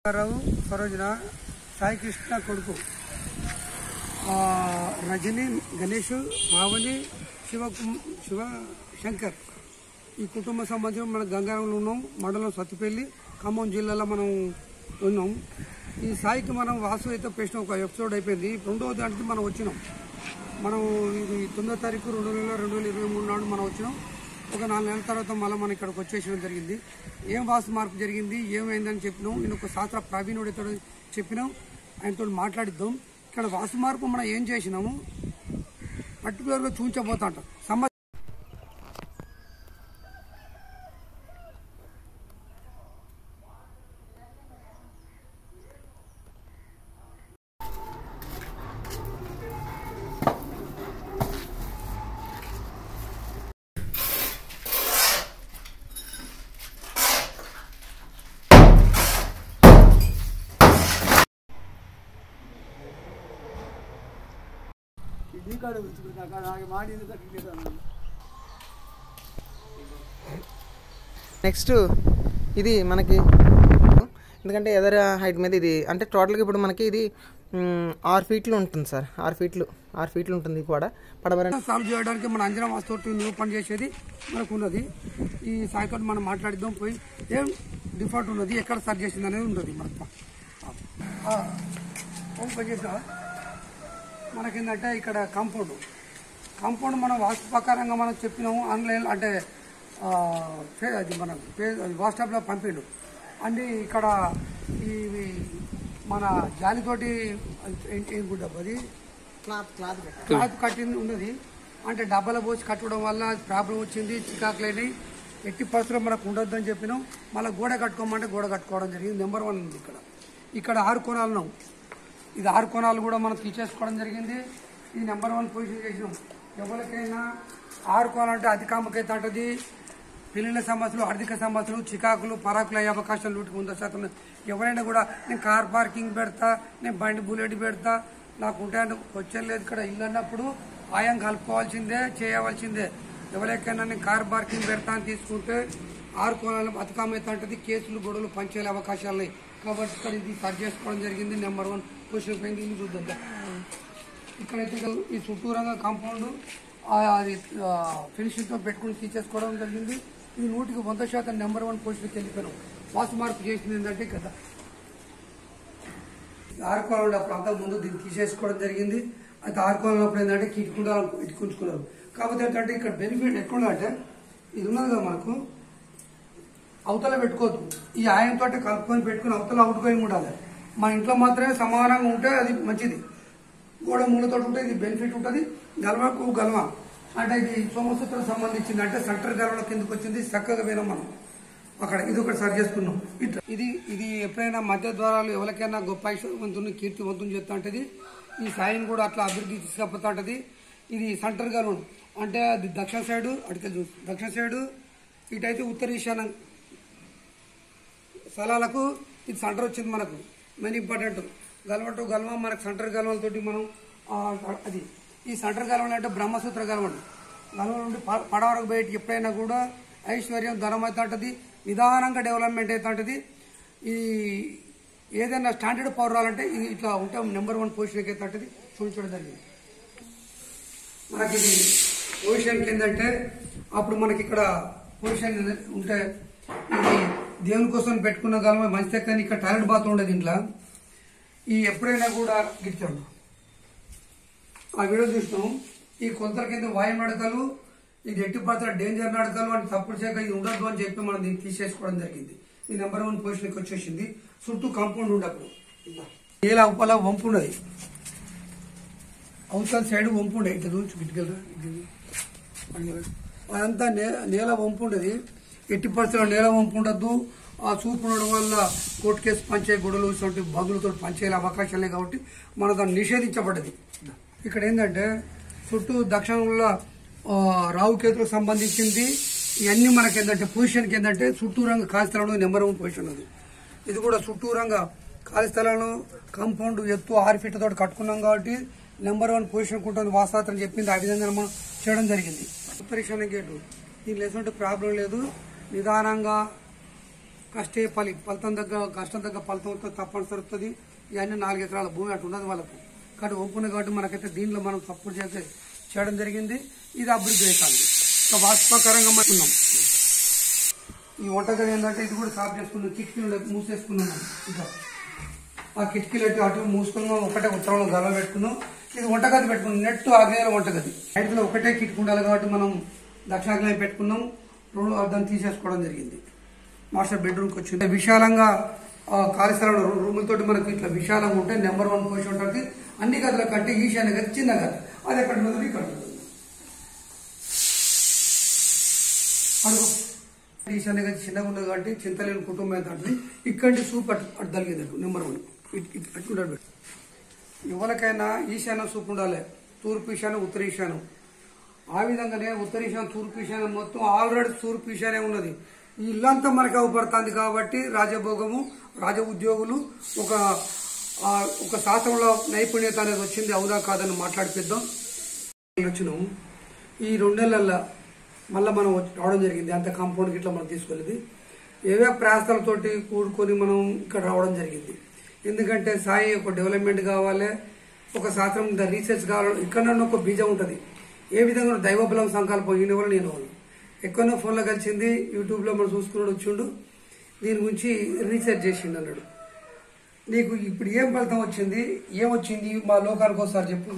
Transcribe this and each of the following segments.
రావు సరోజన సాయి కృష్ణ కొడుకు ఆ, రజని గణేష్ పావని శివ కుమ్- శివ శంకర్ ఈ కుటుంబ సంబంధం మన గంగారంలో ఉన్నాం మండలం సత్తుపల్లి ఖమ్మం జిల్లాలో మనం ఉన్నాం ఈ సాయికి మనం వాసు అయితే పేసిన ఒక ఎపిసోడ్ అయిపోయింది రెండవ దానికి మనం వచ్చినాం మనం ఇది తొమ్మిదో తారీఖు రెండు వేల రెండు వేల ఇరవై మూడు నాడు మనం వచ్చినాం ఒక నాలుగు నెలల తర్వాత మళ్ళీ మనం ఇక్కడికి వచ్చేసడం జరిగింది ఏం వాస్తు మార్పు జరిగింది ఏమైందని చెప్పినాం నేను ఒక శాస్త్ర ప్రవీణుడితో చెప్పినాం ఆయనతో మాట్లాడిద్దాం ఇక్కడ వాస్తు మార్పు మనం ఏం చేసినాము పర్టికులర్గా చూపించబోతా ఉంటాం సంబంధ నెక్స్ట్ ఇది మనకి ఎందుకంటే ఎదర్ హైట్ మీద ఇది అంటే టోటల్గా ఇప్పుడు మనకి ఇది మ్, ఆరు ఫీట్లు ఉంటుంది సార్ ఆరు ఫీట్లు ఆరు ఫీట్లు ఉంటుంది కూడా పడవర సాల్వ్ చేయడానికి మన అంజనా వాస్తు నువ్వు పని చేసేది మనకు ఉన్నది ఈ సాయితో మనం మాట్లాడిద్దాం పోయి ఏం డిఫాల్ట్ ఉన్నది ఎక్కడ సర్చ్ చేసింది అనేది ఉన్నది మనకు ఆ, ఓం పని చేసా మనకేంటంటే ఇక్కడ కాంపౌండ్ కాంపౌండ్ మనం వాస్తు ప్రకారంగా మనం చెప్పినాము ఆన్లైన్ అంటే ఆ, ఫే- అది మన ఫే- అది వాట్సాప్లో పంపిండు అంటే ఇక్కడ ఈ మన జాలితోటి అది ఏం- ఏం గుడ్డ అది క్లాత్ క్లాత్ క్లాత్ కట్టింది ఉన్నది అంటే డబ్బాల పోసి కట్టడం వల్ల ప్రాబ్లం వచ్చింది చికాకులేని ఎట్టి పరిస్థితుల్లో మనకు ఉండొద్దని చెప్పినాం మళ్ళీ గోడ కట్టుకోమంటే గోడ కట్టుకోవడం జరిగింది నెంబర్ వన్ ఉంది ఇక్కడ ఇక్కడ ఆరు కోణాలు ఉన్నాం ఇది ఆరు కోణాలు కూడా మనం తీసేసుకోవడం జరిగింది ఇది నెంబర్ వన్ పొజిషన్ చేసినాం ఎవరికైనా ఆరు కోణాలు అంటే అధికామకైతే అంటది పెళ్లిళ్ళ సమస్యలు ఆర్థిక సమస్యలు చికాకులు పరాకులు అయ్యే అవకాశాలు నూటికి వంద శాతం ఉన్నాయి. ఎవరైనా కూడా నేను కార్ పార్కింగ్ పెడతా నేను బండి బుల్లెట్ పెడతా నాకు ఉంటాయని వచ్చేది ఇక్కడ ఇల్లు అన్నప్పుడు ఆయం కలుపుకోవాల్సిందే చేయవలసిందే ఎవరికైనా నేను కార్ పార్కింగ్ పెడతా అని తీసుకుంటే ఆరు కోణాలు బతుకమ్మైతే అంటది కేసులు గొడవలు పంచేలే అవకాశాలు ఉన్నాయి కాబట్టి ఇక్కడ ఇది సర్చ్ చేసుకోవడం జరిగింది నెంబర్ వన్ పొజిషన్ పోయింది ఇది చూద్దాం ఇక్కడైతే ఇక ఈ చుట్టూరంగా కాంపౌండ్ అది ఫినిషింగ్తో పెట్టుకుని తీసేసుకోవడం జరిగింది ఇది నూటికి వంద శాతం నెంబర్ వన్ పొజిషన్కి వెళ్ళిపోయినాం వాసు మార్పు చేసింది ఏంటంటే కదా ఆరుకోవాలి ఉన్నప్పుడు అంతా ముందు దీన్ని తీసేసుకోవడం జరిగింది అయితే ఆరుకోవాలి ఉన్నప్పుడు ఏంటంటే కిటుకుండా ఇటుకుంచుకున్నారు కాకపోతే ఏంటంటే ఇక్కడ బెనిఫిట్ ఎట్లుందంటే అంటే ఇది ఉన్నది కదా మనకు అవతల పెట్టుకోవద్దు ఈ ఆయంతో కలుపుకొని పెట్టుకుని అవతల అవుట్గోయింగ్ ఉండాలి మన ఇంట్లో మాత్రమే సమానంగా ఉంటే అది మంచిది గోడ మూలతో ఉంటే ఇది బెనిఫిట్ ఉంటుంది గల్వకు గల్వ అంటే ఇది సోమసూత్రం సంబంధించింది అంటే సెంటర్ గల్వల కిందకి వచ్చింది చక్కగా పోయినాం మనం అక్కడ ఇది ఒకటి సరి చేసుకున్నాం ఇట్లా ఇది ఇది ఎప్పుడైనా మధ్య ద్వారాలు ఎవరికైనా గొప్ప ఐశ్వర్యవంతుని కీర్తివంతుని చెప్తా ఉంటది ఈ సాయిని కూడా అట్లా అభివృద్ధి తీసుకపోతా ఉంటది ఇది సెంటర్ గల్వ అంటే అది దక్షిణ సైడు అటుకెళ్ళి చూసి దక్షిణ సైడు ఇటైతే ఉత్తర ఈశాన్యం స్థలాలకు ఇది సెంటర్ వచ్చింది మనకు మెయిన్ ఇంపార్టెంట్ గల్వ టు గల్వ మనకు సెంటర్ గల్వలతోటి మనం ఆ, అది ఈ సెంటర్ గల్వలు అంటే బ్రహ్మసూత్ర గల్వలు గల్వ నుండి ప- పడవరకు బయటికి ఎప్పుడైనా కూడా ఐశ్వర్యం ధనం అయితే ఉంటుంది నిదానంగా డెవలప్మెంట్ అయితే ఉంటుంది ఈ ఏదైనా స్టాండర్డ్ పవర్ రావాలంటే ఇది ఇట్లా ఉంటే నెంబర్ వన్ పొజిషన్కి అయితే ఉంటుంది చూపించడం జరిగింది మనకి ఇది పొజిషన్ ఏంటంటే అప్పుడు మనకి ఇక్కడ పొజిషన్ ఉంటే ఇది దేవుని కోసం పెట్టుకున్న కాలం మంచి కానీ ఇక్కడ టాయిలెట్ బాత్ ఉండదు ఇంట్లో ఈ ఎప్పుడైనా కూడా గిట్టాడు ఆ వీడియో చూసినాం ఈ కొంతల కింద వాయు నడకలు ఇది ఎట్టి పడతా డేంజర్ నడకలు అని తప్పుడు చేయక ఇది ఉండదు అని చెప్పి మనం దీన్ని తీసేసుకోవడం జరిగింది ఈ నెంబర్ వన్ పొజిషన్కి వచ్చేసింది చుట్టూ కాంపౌండ్ ఉండప్పుడు నేల ఉప్పల వంపు ఉన్నది అవతల సైడ్ వంపు ఉండే ఇట్లా చూసి గిట్టుకెళ్ళరా అదంతా నే- నేల వంపు ఉండదు ఎట్టి పరిస్థితుల్లో నేల వంపు ఉండద్దు ఆ చూపు ఉండడం వల్ల కోర్టు కేసు పంచే గొడవలు ఇటువంటి బంధువులతో పంచేయాలి అవకాశాలే కాబట్టి మన దాన్ని నిషేధించబడ్డది ఇక్కడ ఏంటంటే చుట్టూ దక్షిణంలో ఆ, రావుకేతులకు సంబంధించింది ఇవన్నీ మనకి ఏంటంటే పొజిషన్కి ఏంటంటే చుట్టూరంగా ఖాళీ స్థలంలో నెంబర్ వన్ పొజిషన్ అది ఇది కూడా చుట్టూరంగా ఖాళీ స్థలంలో కాంపౌండ్ ఎత్తు ఆరు ఫీట్ తోటి కట్టుకున్నాం కాబట్టి నెంబర్ వన్ పొజిషన్ ఉంటుంది వాస్తాత్రం చెప్పింది ఆ విధంగా మనం చేయడం జరిగింది ఉత్తరీక్షణ గేటు దీనిలో ఎటువంటి ప్రాబ్లం లేదు నిదానంగా కష్టే ఫలి ఫలితం దగ్గర కష్టం దగ్గర ఫలితం వస్తుంది తప్పనిసరి వస్తుంది ఇవన్నీ నాలుగు ఎకరాల భూమి అటు ఉన్నది వాళ్ళకు కాబట్టి ఒప్పుకున్న కాబట్టి మనకైతే దీనిలో మనం సపోర్ట్ చేసి చేయడం జరిగింది ఇది అభివృద్ధి అవుతుంది ఇక వాస్తవకరంగా మనం ఉన్నాం ఈ వంటగది ఏంటంటే ఇది కూడా సాఫ్ చేసుకున్నాం కిటికీలు మూసేసుకున్నాం మనం ఇంకా ఆ కిటికీలు అటు అటు మూసుకున్నాం ఒకటే ఉత్తరంలో గల పెట్టుకున్నాం ఇది వంటగది పెట్టుకున్నాం నెట్ ఆగ్నేయ వంటగది ఐదులో ఒకటే కిటికీ ఉండాలి కాబట్టి మనం దక్షిణాగ్నేయం పెట్టుకున్నాం రెండు దాన్ని తీసేసుకోవడం జరిగింది మాస్టర్ బెడ్రూమ్కి వచ్చింది విశాలంగా ఆ, ఖాళీ స్థలంలో రూ- రూములతోటి మనకి ఇట్లా విశాలంగా ఉంటే నెంబర్ వన్ పొజిషన్ ఉంటుంది అన్ని గదుల కంటే ఈశాన్య గది చిన్న గది అది ఎక్కడ ఉంటుంది ఇక్కడ ఉంటుంది అడుగు ఈశాన్య గది చిన్నగా ఉన్నది కాబట్టి చింతలేని కుటుంబం ఎంత ఉంటుంది ఇక్కడి సూప్ అటు అటు తలిగింది నెంబర్ వన్ అట్టుకుంటాడు ఎవరికైనా ఈశాన్య సూప్ ఉండాలి తూర్పు ఈశాన్యం ఉత్తర ఈశాన్యం ఆ విధంగానే ఉత్తర ఈశాన్యం తూర్పు ఈశాన్యం మొత్తం ఆల్రెడీ తూర్పు ఈశాన్యం ఉన్నది ఈ ఇల్లంతా మనకు అవపడుతుంది కాబట్టి రాజభోగము రాజ ఉద్యోగులు ఒక ఆ, ఒక శాస్త్రంలో నైపుణ్యత అనేది వచ్చింది అవునా కాదని మాట్లాడిపిద్దాం వచ్చినాం ఈ రెండు నెలల్లో మళ్ళీ మనం వచ్చి- రావడం జరిగింది అంత కాంపౌండ్కి ఇట్లా మనం తీసుకెళ్ళింది ఏవే ప్రయాసాలతోటి కూడుకొని మనం ఇక్కడ రావడం జరిగింది ఎందుకంటే సాయి ఒక డెవలప్మెంట్ కావాలి ఒక శాస్త్రం ద రీసెర్చ్ కావాలి ఇక్కడ ఒక బీజం ఉంటుంది ఏ విధంగా దైవబలం సంకల్పం ఈయన వల్ల నేను వాళ్ళు ఎక్కడో ఫోన్లో కలిసింది యూట్యూబ్లో మనం చూసుకున్నాడు వచ్చిండు దీని గురించి రీసెర్చ్ చేసిండు అన్నాడు నీకు ఇప్పుడు ఏం ఫలితం వచ్చింది ఏమొచ్చింది మా లోకానికి ఒకసారి చెప్పు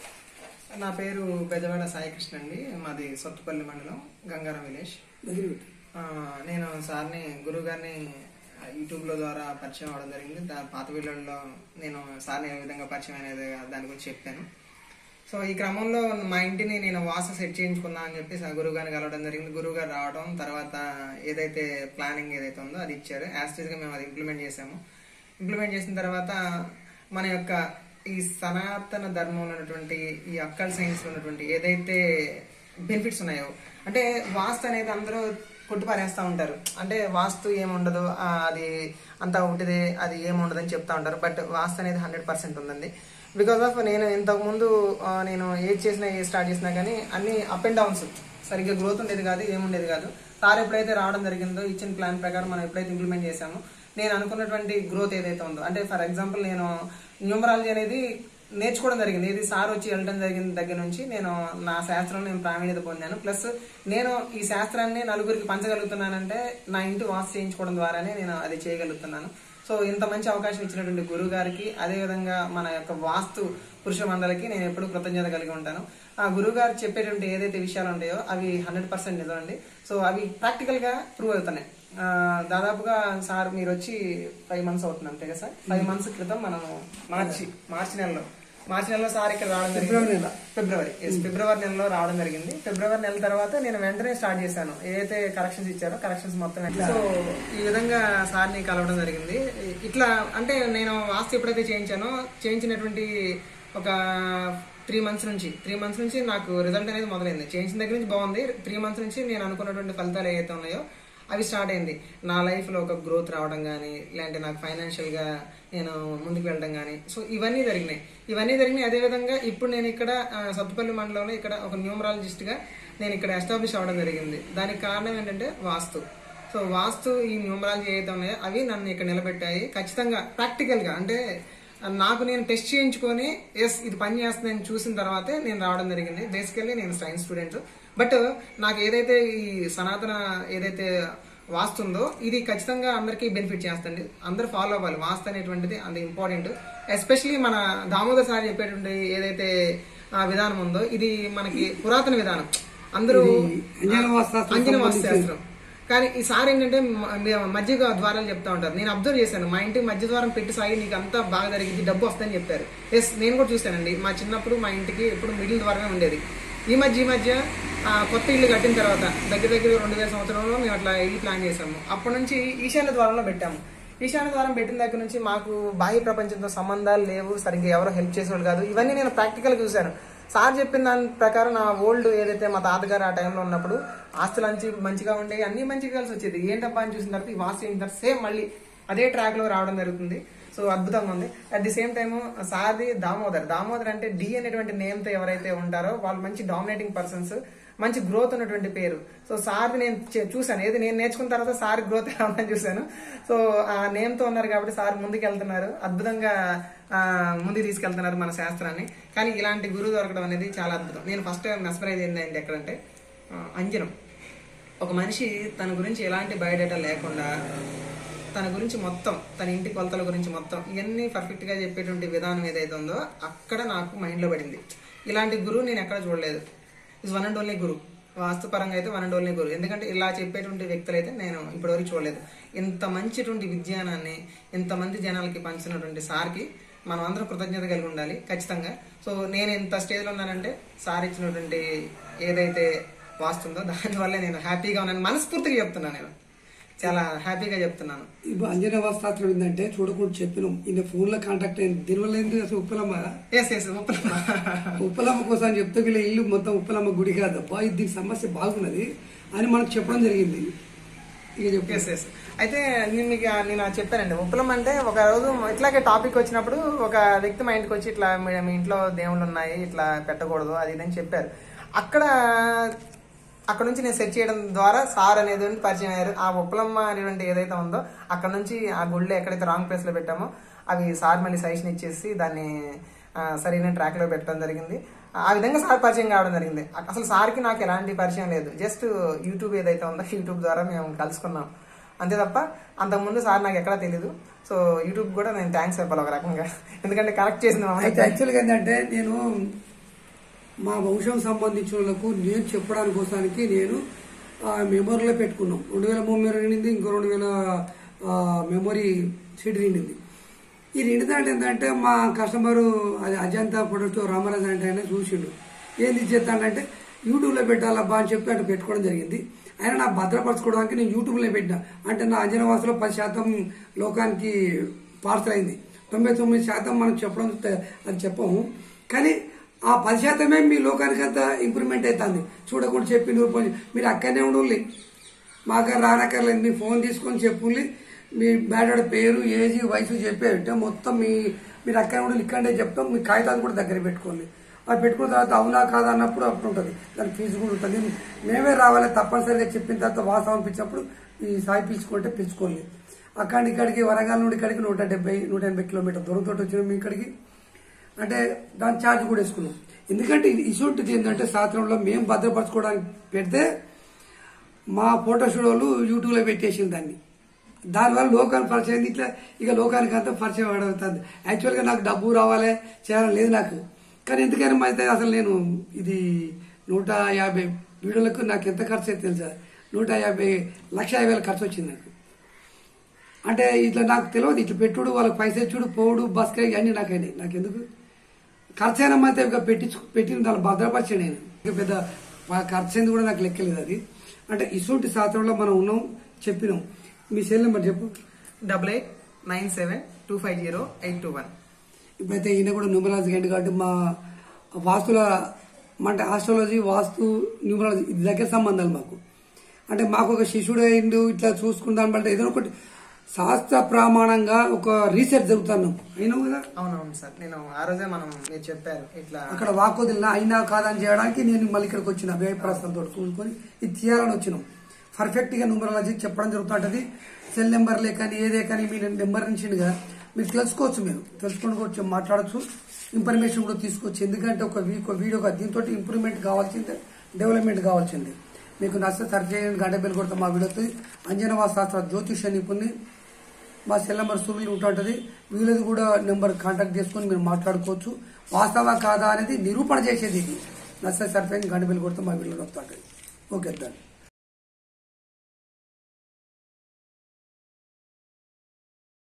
నా పేరు బెజవాడ సాయికృష్ణ అండి మాది సొత్తుపల్లి మండలం గంగారం విలేజ్ దగ్గర పెట్టు. ఆ, నేను సార్ని గురువు గారిని యూట్యూబ్లో ద్వారా పరిచయం అవడం జరిగింది దా పాత వీళ్ళలో నేను సార్ని ఏ విధంగా పరిచయం అనేది దాని గురించి చెప్పాను సో ఈ క్రమంలో మా ఇంటిని నేను వాస సెట్ చేయించుకుందాం అని చెప్పి సా- గురువు గారిని కలవడం జరిగింది గురువు గారు రావడం తర్వాత ఏదైతే ప్లానింగ్ ఏదైతే ఉందో అది ఇచ్చారు యాస్టీస్గా మేము అది ఇంప్లిమెంట్ చేసాము ఇంప్లిమెంట్ చేసిన తర్వాత మన యొక్క ఈ సనాతన ధర్మంలో ఉన్నటువంటి ఈ అక్కల్ సైన్స్ ఉన్నటువంటి ఏదైతే బెనిఫిట్స్ ఉన్నాయో అంటే వాస్తు అనేది అందరూ కొట్టిపారేస్తూ ఉంటారు అంటే వాస్తు ఏముండదు ఆ, అది అంతా ఒకటిదే అది ఏముండదు అని చెప్తా ఉంటారు బట్ వాస్తు అనేది హండ్రెడ్ పర్సెంట్ ఉందండి బికాస్ ఆఫ్ నేను ఇంతకు ముందు ఆ, నేను ఏది చేసినా ఏ స్టార్ట్ చేసినా కానీ అన్ని అప్ అండ్ డౌన్స్ సరిగ్గా గ్రోత్ ఉండేది కాదు ఏముండేది కాదు సార్ ఎప్పుడైతే రావడం జరిగిందో ఇచ్చిన ప్లాన్ ప్రకారం మనం ఎప్పుడైతే ఇంప్లిమెంట్ చేసామో నేను అనుకున్నటువంటి గ్రోత్ ఏదైతే ఉందో అంటే ఫర్ ఎగ్జాంపుల్ నేను న్యూమరాలజీ అనేది నేర్చుకోవడం జరిగింది ఇది సార్ వచ్చి వెళ్ళడం జరిగిన దగ్గర నుంచి నేను నా శాస్త్రంలో నేను ప్రావీణ్యత పొందాను ప్లస్ నేను ఈ శాస్త్రాన్ని నలుగురికి పంచగలుగుతున్నానంటే నా ఇంటి వాస్తు చేయించుకోవడం ద్వారానే నేను అది చేయగలుగుతున్నాను సో ఇంత మంచి అవకాశం ఇచ్చినటువంటి గురువు గారికి అదేవిధంగా మన యొక్క వాస్తు పురుష మండలికి నేను ఎప్పుడు కృతజ్ఞత కలిగి ఉంటాను ఆ గురువు గారు చెప్పేటువంటి ఏదైతే విషయాలు ఉంటాయో అవి హండ్రెడ్ పర్సెంట్ నిజమండి సో అవి ప్రాక్టికల్ గా ప్రూవ్ అవుతున్నాయి ఆ, దాదాపుగా సార్ మీరు వచ్చి ఫైవ్ మంత్స్ అవుతుంది అంతే కదా సార్ ఫైవ్ మంత్స్ క్రితం మనం మార్చి మార్చి నెలలో మార్చి నెలలో సార్ ఇక్కడ రావడం ఫిబ్రవరి జరిగింది నెల. ఫిబ్రవరి ఎస్ ఫిబ్రవరి నెలలో రావడం జరిగింది ఫిబ్రవరి నెల తర్వాత నేను వెంటనే స్టార్ట్ చేశాను ఏదైతే కరెక్షన్స్ ఇచ్చారో కరెక్షన్స్ మొత్తం వెంటనే- సో ఈ విధంగా సార్ని కలవడం జరిగింది ఇట్లా అంటే నేను వాస్తు ఎప్పుడైతే చేయించానో చేయించినటువంటి ఒక త్రీ మంత్స్ నుంచి త్రీ మంత్స్ నుంచి నాకు రిజల్ట్ అనేది మొదలైంది చేయించిన దగ్గర నుంచి బాగుంది త్రీ మంత్స్ నుంచి నేను అనుకున్నటువంటి ఫలితాలు ఏవైతే ఉన్నాయో అవి స్టార్ట్ అయింది నా లైఫ్లో ఒక గ్రోత్ రావడం కానీ లేదంటే నాకు ఫైనాన్షియల్గా నేను ముందుకు వెళ్ళడం కానీ సో ఇవన్నీ జరిగినాయి ఇవన్నీ జరిగినాయి అదేవిధంగా ఇప్పుడు నేను ఇక్కడ ఆ, సత్తుపల్లి మండలంలో ఇక్కడ ఒక న్యూమరాలజిస్ట్గా నేను ఇక్కడ ఎస్టాబ్లిష్ అవ్వడం జరిగింది దానికి కారణం ఏంటంటే వాస్తు సో వాస్తు ఈ న్యూమరాలజీ ఏదైతే ఉన్నాయో అవి నన్ను ఇక్కడ నిలబెట్టాయి ఖచ్చితంగా ప్రాక్టికల్గా అంటే నాకు నేను టెస్ట్ చేయించుకొని ఎస్ ఇది పని చేస్తుందని చూసిన తర్వాతే నేను రావడం జరిగింది బేసికల్లీ నేను సైన్స్ స్టూడెంట్ బట్ నాకు ఏదైతే ఈ సనాతన ఏదైతే వాస్తు ఉందో ఇది ఖచ్చితంగా అందరికీ బెనిఫిట్ చేస్తుంది అందరూ ఫాలో అవ్వాలి వాస్తు అనేటువంటిది అంత ఇంపార్టెంట్ ఎస్పెషలీ మన దామోదర్ సార్ చెప్పేటువంటి ఏదైతే ఆ, విధానం ఉందో ఇది మనకి పురాతన విధానం అందరూ అంజన వాస్తుశాస్త్రం అంజన వాస్తుశాస్త్రం కానీ ఈ సార్ ఏంటంటే మ- మ- మధ్య ద్వారాలు చెప్తా ఉంటారు నేను అబ్జర్వ్ చేశాను మా ఇంటికి మధ్య ద్వారం పెట్టి సాగి నీకు అంతా బాగా జరిగింది డబ్బు వస్తుందని చెప్పారు ఎస్ నేను కూడా చూశానండి మా చిన్నప్పుడు మా ఇంటికి ఎప్పుడు మిడిల్ ద్వారమే ఉండేది ఈ మధ్య ఈ మధ్య ఆ, కొత్త ఇల్లు కట్టిన తర్వాత దగ్గర దగ్గర రెండు వేల సంవత్సరంలో మేము అట్లా ఇల్లు ప్లాన్ చేసాము అప్పటి నుంచి ఈశాన్య ద్వారంలో పెట్టాము ఈశాన్య ద్వారం పెట్టిన దగ్గర నుంచి మాకు బాహ్య ప్రపంచంతో సంబంధాలు లేవు సరిగ్గా ఎవరో హెల్ప్ చేసేవాళ్ళు కాదు ఇవన్నీ నేను ప్రాక్టికల్ చూశాను సార్ చెప్పిన దాని ప్రకారం నా ఓల్డ్ ఏదైతే మా తాతగారు ఆ టైంలో ఉన్నప్పుడు ఆస్తులు మంచి మంచిగా ఉండేవి అన్ని మంచిగా కలిసి వచ్చేది ఏంటబ్బా అని చూసిన తర్వాత ఈ వాస్తు అయిన తర్వాత సేమ్ మళ్ళీ అదే ట్రాక్ లో రావడం జరుగుతుంది సో అద్భుతంగా ఉంది అట్ ది సేమ్ టైమ్ సార్ది దామోదర్ దామోదర్ అంటే డి అనేటువంటి నేమ్ తో ఎవరైతే ఉంటారో వాళ్ళు మంచి డామినేటింగ్ పర్సన్స్ మంచి గ్రోత్ ఉన్నటువంటి పేరు సో సార్ నేను చే- చూశాను ఏది నేను నేర్చుకున్న తర్వాత సార్ గ్రోత్ ఎలా ఉందని చూశాను సో ఆ నేమ్ తో ఉన్నారు కాబట్టి సార్ ముందుకు వెళ్తున్నారు అద్భుతంగా ఆ, ముందుకు తీసుకెళ్తున్నారు మన శాస్త్రాన్ని కానీ ఇలాంటి గురువు దొరకడం అనేది చాలా అద్భుతం నేను ఫస్ట్ మెస్పరైజ్ ఏంటంటే ఎక్కడంటే ఆ, అంజనం ఒక మనిషి తన గురించి ఎలాంటి బయోడేటా లేకుండా తన గురించి మొత్తం తన ఇంటి కొలతల గురించి మొత్తం ఇవన్నీ పర్ఫెక్ట్ గా చెప్పేటువంటి విధానం ఏదైతే ఉందో అక్కడ నాకు మైండ్ లో పడింది ఇలాంటి గురువు నేను ఎక్కడ చూడలేదు ఇస్ వన్ అండ్ ఓన్లీ గురు వాస్తుపరంగా అయితే వన్ అండ్ ఓన్లీ గురు ఎందుకంటే ఇలా చెప్పేటువంటి వ్యక్తులు అయితే నేను ఇప్పటివరకు చూడలేదు ఇంత మంచిటువంటి విజ్ఞానాన్ని ఇంతమంది జనాలకి పంచినటువంటి సార్కి మనం అందరం కృతజ్ఞత కలిగి ఉండాలి ఖచ్చితంగా సో నేను ఇంత స్టేజ్లో ఉన్నానంటే సార్ ఇచ్చినటువంటి ఏదైతే వాస్తుందో దానివల్లే నేను హ్యాపీగా ఉన్నాను మనస్ఫూర్తిగా చెప్తున్నాను నేను చాలా హ్యాపీగా చెప్తున్నాను ఇప్పుడు అంజనా వాస్తాత్రం ఏంటంటే చూడకుండా చెప్పినాం ఈయన ఫోన్లో కాంటాక్ట్ అయింది దీనివల్ల ఏంటి అసలు ఉప్పలమ్మ ఎస్ ఎస్ ఉప్పలమ్మ ఉప్పలమ్మ కోసం చెప్తే వీళ్ళ ఇల్లు మొత్తం ఉప్పలమ్మ గుడి కాదబ్బా ఇది దీని సమస్య బాగున్నది అని మనకు చెప్పడం జరిగింది ఇక చెప్పు ఎస్ ఎస్ అయితే నేను మీకు ఆ- నేను అది చెప్పానండి ఉప్పలం అంటే ఒక రోజు ఇట్లాగే టాపిక్ వచ్చినప్పుడు ఒక వ్యక్తి మా ఇంటికి వచ్చి ఇట్లా మీ మీ ఇంట్లో దేవుళ్ళు ఉన్నాయి ఇట్లా పెట్టకూడదు అది ఇది అని చెప్పారు అక్కడ అక్కడ నుంచి నేను సెర్చ్ చేయడం ద్వారా సార్ అనేది పరిచయం అయ్యారు ఆ ఉప్పలమ్మ అనేటువంటి ఏదైతే ఉందో అక్కడ నుంచి ఆ గుళ్ళు ఎక్కడైతే రాంగ్ ప్లేస్ లో పెట్టామో అవి సార్ మళ్ళీ సజెషన్ ఇచ్చేసి దాన్ని ఆ, సరైన ట్రాక్ లో పెట్టడం జరిగింది ఆ విధంగా సార్ పరిచయం కావడం జరిగింది అసలు సార్కి నాకు ఎలాంటి పరిచయం లేదు జస్ట్ యూట్యూబ్ ఏదైతే ఉందో యూట్యూబ్ ద్వారా మేము కలుసుకున్నాం అంతే తప్ప అంతకుముందు సార్ నాకు ఎక్కడా తెలియదు సో యూట్యూబ్ కూడా నేను థ్యాంక్స్ చెప్పాలి ఒక రకంగా ఎందుకంటే కనెక్ట్ చేసింది అయితే మమ్మల్ని యాక్చువల్గా ఏంటంటే నేను మా వంశం సంబంధించిన వాళ్ళకు నేను చెప్పడానికి కోసానికి నేను ఆ మెమొరీలో పెట్టుకున్నాం రెండు వేల మెమొరీ నిండింది ఇంకో రెండు వేల ఆ, మెమొరీ సీట్ నిండింది ఈ రెండు దాంట్లో ఏంటంటే మా కస్టమరు అది అజంతా ప్రొడక్ట్ రామరాజు అంటే ఆయన చూసిండు ఏంది చేస్తానంటే యూట్యూబ్లో పెట్టాలబ్బా అని చెప్పి అటు పెట్టుకోవడం జరిగింది ఆయన నా భద్రపరచుకోవడానికి నేను యూట్యూబ్లో పెట్టిన అంటే నా అంజనవాసులో పది శాతం లోకానికి పార్సల్ అయింది తొంభై తొమ్మిది శాతం మనం చెప్పడం త- అది చెప్పము కానీ ఆ పది శాతమే మీ లోకానికి అంత ఇంప్రూవ్మెంట్ అవుతుంది చూడకుండా చెప్పి నూరు పని మీరు అక్కడనే ఉండాలి మాకు రానక్కర్లేదు మీ ఫోన్ తీసుకొని చెప్పుల్లి మీ బ్యాడ్ పేరు ఏజ్ వయసు చెప్పేటంటే మొత్తం మీ మీరు అక్కడ ఉండాలి ఇక్కడే చెప్తాం మీ కాగితాలు కూడా దగ్గర పెట్టుకోండి అది పెట్టుకున్న తర్వాత అవునా కాదా అన్నప్పుడు అప్పుడు ఉంటుంది దానికి ఫీజు కూడా ఉంటుంది మేమే రావాలి తప్పనిసరిగా చెప్పిన తర్వాత వాస్తవం అనిపించినప్పుడు ఈ సాయి పిలుచుకుంటే పిలుచుకోండి అక్కడి ఇక్కడికి వరంగల్ నుండి ఇక్కడికి నూట డెబ్బై నూట ఎనభై కిలోమీటర్ దూరంతో వచ్చినాం మీ ఇక్కడికి అంటే దాని ఛార్జ్ కూడా వేసుకున్నాం ఎందుకంటే ఇది ఇటువంటిది ఏంటంటే శాస్త్రంలో మేము భద్రపరచుకోవడానికి పెడితే మా ఫోటో స్టూడియోలు యూట్యూబ్లో పెట్టేసింది దాన్ని దానివల్ల లోకానికి పరిచయం అయింది ఇట్లా ఇక లోకానికి అంతా పరిచయం అడుగుతుంది యాక్చువల్గా నాకు డబ్బు రావాలి చేయాలని లేదు నాకు కానీ ఎందుకైనా అయితే అసలు నేను ఇది నూట యాభై వీడియోలకు నాకు ఎంత ఖర్చు అయితే తెలుసా నూట యాభై లక్ష యాభై వేల ఖర్చు వచ్చింది నాకు అంటే ఇట్లా నాకు తెలియదు ఇట్లా పెట్టుడు వాళ్ళకి పైసలు ఇచ్చుడు పోవుడు బస్కే ఇవన్నీ నాకైనాయి నాకు ఎందుకు ఖర్చు అయినా అయితే ఇక పెట్టించు పెట్టిన దాన్ని భద్రపరిచాడు నేను ఇక పెద్ద ప- ఖర్చు అయింది కూడా నాకు లెక్కలేదు అది అంటే ఇటువంటి శాస్త్రంలో మనం ఉన్నాం చెప్పినాం మీ సెల్ నెంబర్ చెప్పు double eight nine seven two five zero eight two one ఇప్పుడైతే ఈయన కూడా న్యూమరాలజీ గంట కాబట్టి మా వాస్తుల అంటే ఆస్ట్రాలజీ వాస్తు న్యూమరాలజీ ఇది దగ్గర సంబంధాలు మాకు అంటే మాకు ఒక శిష్యుడు అయిండు ఇట్లా చూసుకుందాం అంటే ఏదైనా ఒకటి శాస్త్ర ప్రమాణంగా ఒక రీసెర్చ్ జరుగుతున్నాం అయినావు కదా అవునవును సార్ నేను ఆ రోజే మనం మీరు చెప్పారు ఇట్లా అక్కడ వాకోదిలిన అయినా కాదని చేయడానికి నేను మళ్ళీ ఇక్కడికి వచ్చిన వ్యయప్రస్థంతో చూసుకొని ఇది తీయాలని వచ్చినాం పర్ఫెక్ట్ గా న్యూమరాలజీ చెప్పడం జరుగుతుంటది సెల్ నెంబర్లే కానీ ఏదే కానీ మీ నెంబర్ నుంచిగా మీరు తెలుసుకోవచ్చు మీరు తెలుసుకోవచ్చు మాట్లాడచ్చు ఇన్ఫర్మేషన్ కూడా తీసుకోవచ్చు ఎందుకంటే ఒక వీ- ఒక వీడియో కాదు దీంతో ఇంప్రూవ్మెంట్ కావాల్సిందే డెవలప్మెంట్ కావాల్సిందే మీకు నచ్చితే సర్చ్ చేయండి గంట బిల్ కొడితే మా వీడియోతో అంజనవా శాస్త్ర జ్యోతిష నిపుణి మా సెల్ నెంబర్ సూర్యులు ఉంటుంటది వీళ్ళది కూడా నెంబర్ కాంటాక్ట్ చేసుకొని మీరు మాట్లాడుకోవచ్చు వాస్తవా కాదా అనేది నిరూపణ చేసేది ఇది నచ్చ సరిపోయింది గంట బిల్ కొడితే మా వీడియోలో వస్తుంటది ఓకే దాన్ని